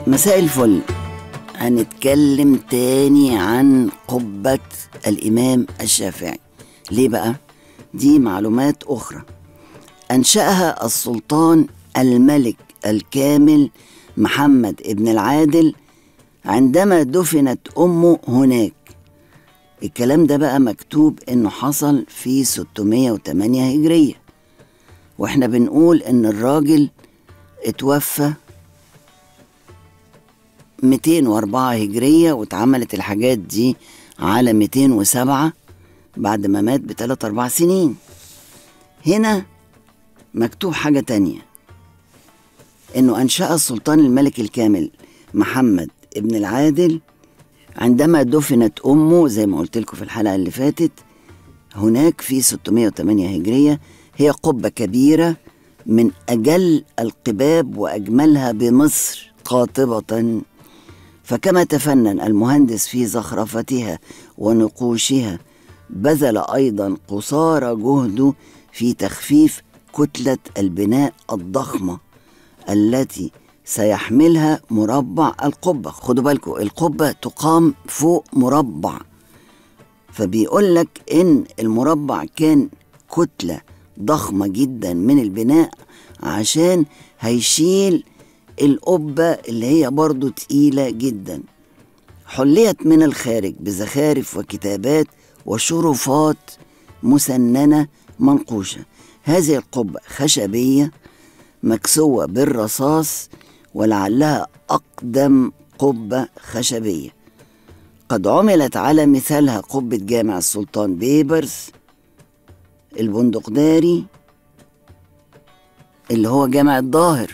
مساء الفل هنتكلم تاني عن قبة الإمام الشافعي ليه بقى؟ دي معلومات أخرى أنشأها السلطان الملك الكامل محمد ابن العادل عندما دفنت أمه هناك الكلام ده بقى مكتوب إنه حصل في 608 هجرية وإحنا بنقول إن الراجل اتوفى 204 هجرية واتعملت الحاجات دي على 207 بعد ما مات بثلاث أربع سنين هنا مكتوب حاجة تانية إنه أنشأ السلطان الملك الكامل محمد ابن العادل عندما دفنت أمه زي ما قلت لكم في الحلقة اللي فاتت هناك في 608 هجرية هي قبة كبيرة من أجل القباب وأجملها بمصر قاطبة فكما تفنن المهندس في زخرفتها ونقوشها بذل أيضا قصارى جهده في تخفيف كتلة البناء الضخمة التي سيحملها مربع القبة خدوا بالكم القبة تقام فوق مربع فبيقول لك إن المربع كان كتلة ضخمة جدا من البناء عشان هيشيل القبة اللي هي برضو تقيلة جدا حليت من الخارج بزخارف وكتابات وشرفات مسننة منقوشة هذه القبة خشبية مكسوة بالرصاص ولعلها أقدم قبة خشبية قد عملت على مثالها قبة جامع السلطان بيبرز البندقداري اللي هو جامع الظاهر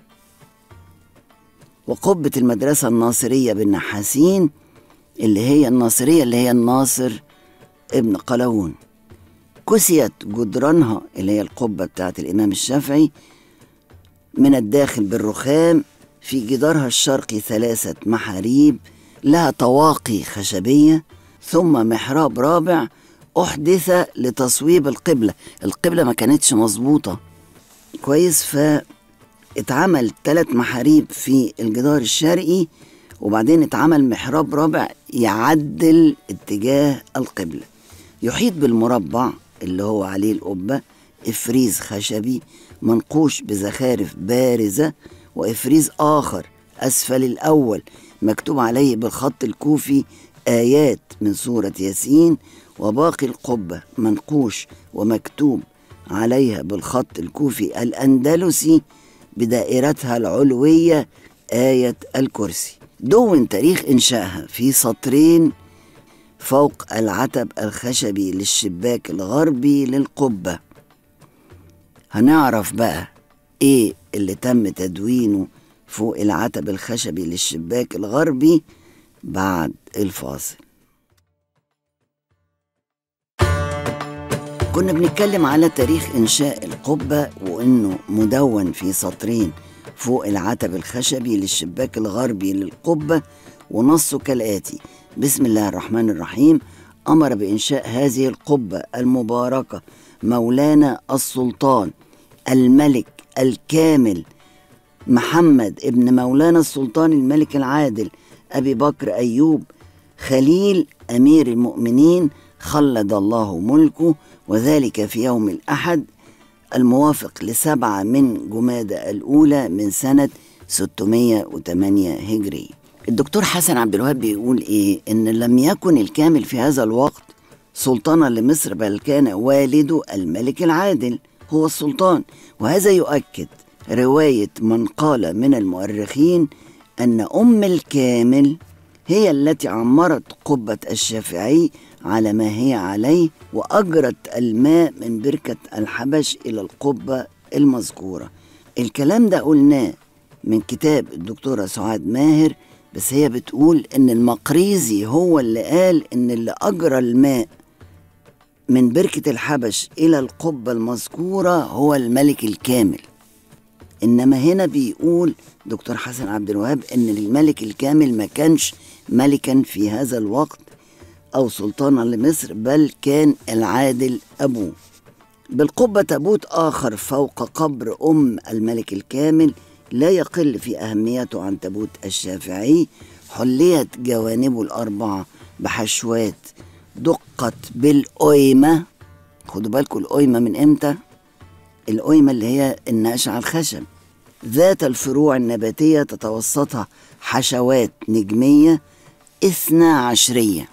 وقبة المدرسة الناصرية بالنحاسين اللي هي الناصرية اللي هي الناصر ابن قلاوون كسيت جدرانها اللي هي القبة بتاعت الإمام الشافعي من الداخل بالرخام في جدارها الشرقي ثلاثة محاريب لها طواقي خشبية ثم محراب رابع أحدث لتصويب القبلة القبلة ما كانتش مظبوطة كويس فاتعمل ثلاث محاريب في الجدار الشرقي وبعدين اتعمل محراب رابع يعدل اتجاه القبلة يحيط بالمربع اللي هو عليه القبة إفريز خشبي منقوش بزخارف بارزة وإفريز آخر أسفل الأول مكتوب عليه بالخط الكوفي آيات من سورة ياسين وباقي القبة منقوش ومكتوب عليها بالخط الكوفي الأندلسي بدائرتها العلوية آية الكرسي دون تاريخ إنشائها في سطرين فوق العتب الخشبي للشباك الغربي للقبة هنعرف بقى إيه اللي تم تدوينه فوق العتب الخشبي للشباك الغربي بعد الفاصل كنا بنتكلم على تاريخ إنشاء القبة وإنه مدون في سطرين فوق العتب الخشبي للشباك الغربي للقبة ونصه كالآتي بسم الله الرحمن الرحيم أمر بإنشاء هذه القبة المباركة مولانا السلطان الملك الكامل محمد ابن مولانا السلطان الملك العادل أبي بكر أيوب خليل أمير المؤمنين خلد الله ملكه وذلك في يوم الأحد الموافق لسبعة من جمادة الأولى من سنة 608 هجري الدكتور حسن عبد الوهاب بيقول إيه إن لم يكن الكامل في هذا الوقت سلطانا لمصر بل كان والده الملك العادل هو السلطان وهذا يؤكد رواية من قال من المؤرخين أن أم الكامل هي التي عمرت قبة الشافعي على ما هي عليه وأجرت الماء من بركة الحبش إلى القبة المذكورة الكلام ده قلناه من كتاب الدكتورة سعاد ماهر بس هي بتقول إن المقريزي هو اللي قال إن اللي أجرى الماء من بركة الحبش إلى القبة المذكورة هو الملك الكامل إنما هنا بيقول دكتور حسن عبد الوهاب إن الملك الكامل ما كانش ملكا في هذا الوقت أو سلطانا لمصر بل كان العادل أبوه بالقبة تابوت آخر فوق قبر أم الملك الكامل لا يقل في أهميته عن تابوت الشافعي حليت جوانبه الأربعة بحشوات دقت بالقيمة خدوا بالكم القيمة من إمتى؟ القيمة اللي هي النقش على الخشب ذات الفروع النباتية تتوسطها حشوات نجمية اثنا عشرية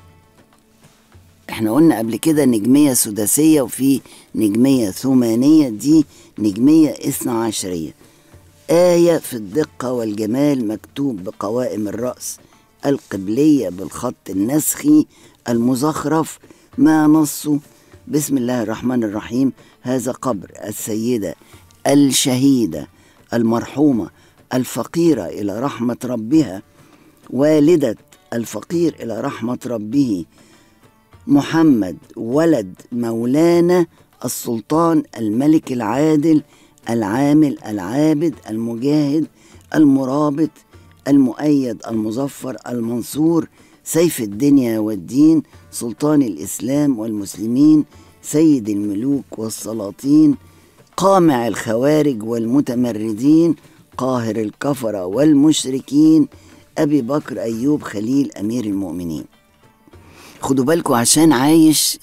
احنا قلنا قبل كده نجمية سداسية وفي نجمية ثمانية دي نجمية اثنا عشرية آية في الدقة والجمال مكتوب بقوائم الرأس القبلية بالخط النسخي المزخرف ما نصه بسم الله الرحمن الرحيم هذا قبر السيدة الشهيدة المرحومة الفقيرة إلى رحمة ربها والدة الفقير إلى رحمة ربه محمد ولد مولانا السلطان الملك العادل العامل العابد المجاهد المرابط المؤيد المظفر المنصور سيف الدنيا والدين سلطان الإسلام والمسلمين سيد الملوك والسلاطين قامع الخوارج والمتمردين قاهر الكفرة والمشركين أبي بكر أيوب خليل أمير المؤمنين خدوا بالكم عشان عايش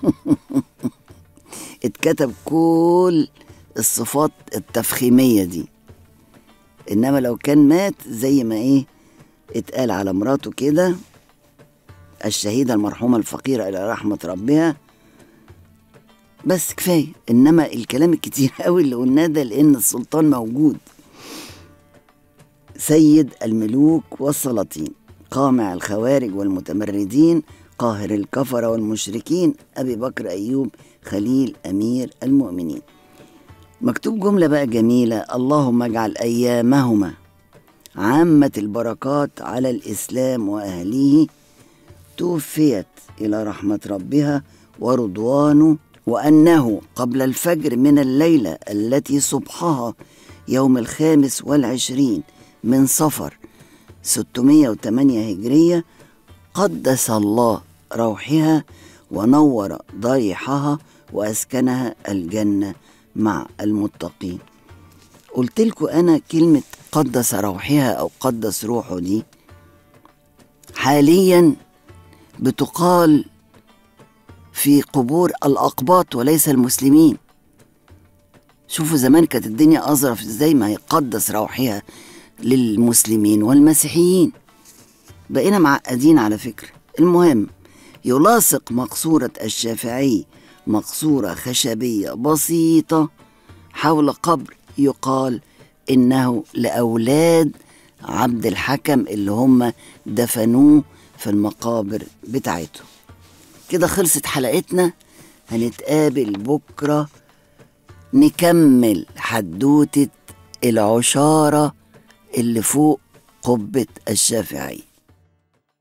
اتكتب كل الصفات التفخيمية دي إنما لو كان مات زي ما إيه اتقال على مراته كده الشهيدة المرحومة الفقيرة إلى رحمة ربها بس كفاية إنما الكلام الكتير قوي اللي قلناه ده لأن السلطان موجود سيد الملوك والسلاطين قامع الخوارج والمتمردين قاهر الكفرة والمشركين أبي بكر أيوب خليل أمير المؤمنين مكتوب جملة بقى جميلة اللهم اجعل أيامهما عامة البركات على الإسلام وأهله توفيت إلى رحمة ربها ورضوانه وأنه قبل الفجر من الليلة التي صبحها يوم الخامس والعشرين من صفر 608 هجرية قدس الله روحها ونور ضريحها وأسكنها الجنة مع المتقين قلت لكم أنا كلمة قدس روحها أو قدس روحه دي حاليا بتقال في قبور الأقباط وليس المسلمين شوفوا زمان كانت الدنيا أظرف ازاي ما يقدس روحها للمسلمين والمسيحيين بقينا معقدين على فكرة المهم يلاصق مقصورة الشافعي مقصورة خشبية بسيطة حول قبر يقال إنه لأولاد عبد الحكم اللي هم دفنوه في المقابر بتاعتهم كده خلصت حلقتنا هنتقابل بكرة نكمل حدوتة العشارة اللي فوق قبة الشافعي